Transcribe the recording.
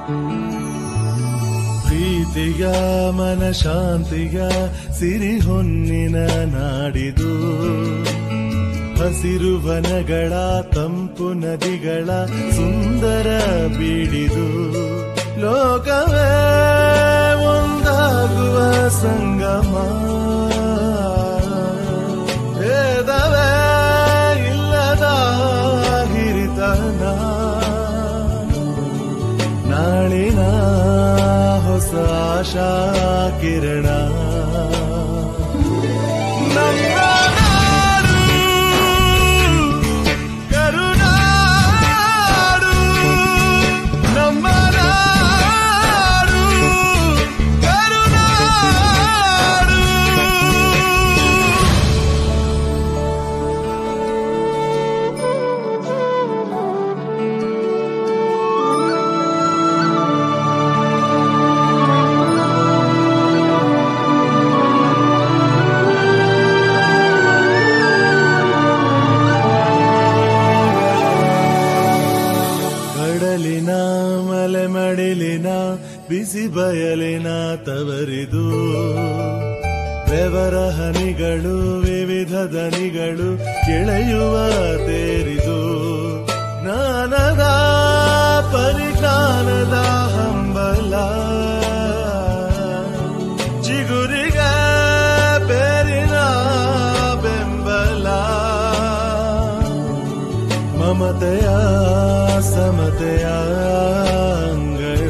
ಪ್ರೀತಿಯ ಮನಶಾಂತಿಯ ಸಿರಿ ಹೊನ್ನಿನ ನಾಡಿದು ಹಸಿರು ವನಗಳ ತಂಪು ನದಿಗಳ ಸುಂದರ ಬೀಡಿದು ಲೋಕವೇ ಒಂದಾಗುವ ಸಂಗಮ ಭೇದವೇ ಇಲ್ಲದ ಹಿರಿತನ ನಾಳಿನ ಹೊಸ ಆಶಾ ಕಿರಣ ನಮ್ಮ ನಾಡು ಕರುನಾಡು ನಮ್ಮ ನಾಡು ಕರುನಾಡು ಕಡಲಿನ ಮಲೆ ಮಡಿಲಿನ ಬಿಸಿ ಬಯಲಿನ ತವರಿದು ಬೆವರ ಹನಿಗಳು ವಿವಿಧ ದನಿಗಳು ಕೆಳೆಯುವ ತೇರಿದು ಜ್ಞಾನದ ಪರಿಜ್ಞಾನದ ಹಂಬಲ ಚಿಗುರಿಗ ಬೇರಿನ ಬೆಂಬಲ ಮಮತೆಯ ಸಮತೆಯ ಅಂಗಳ